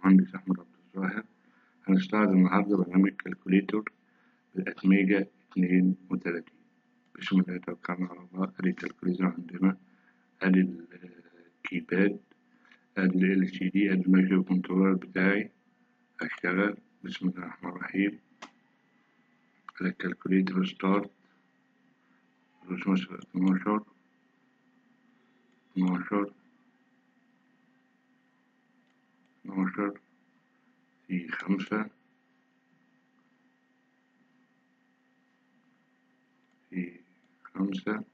المهندس أحمد عبد الظاهر هنستعرض النهاردة برنامج كالكوليتور بالأتميجا اتنين وتلاتين بسم الله توكلنا على الله أدي الكالكوليتور عندنا أدي الكيباد أدي ال سي دي أدي المايكرو كنترولر بتاعي هشتغل بسم الله الرحمن الرحيم على الكالكوليتور ستارت رسوم اتناشر اتناشر اتناشر في خمسة في خمسة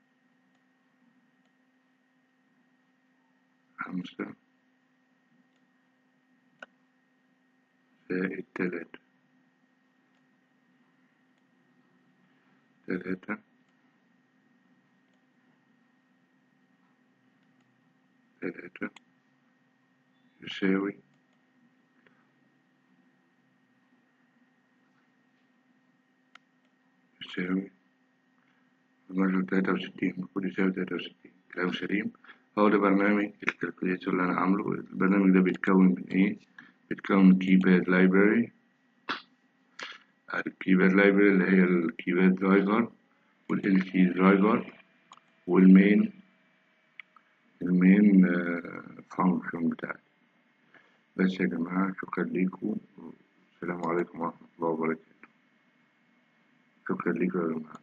خمسة زائد تلاتة تلاتة تلاتة يساوي يساوي اتناشر تلاتة وستين المفروض يساوي تلاتة وستين كلام سليم هو ده برنامج الكالكوليتر اللي أنا عامله البرنامج ده بيتكون من إيه؟ بيتكون من كيباد لايبراري الكيباد لايبراري اللي هي الكيباد درايفر والال سي درايفر والمين المين فانكشن بتاعتي بس يا جماعة شكرا ليكم السلام عليكم ورحمة الله وبركاته شكرا ليكم يا جماعة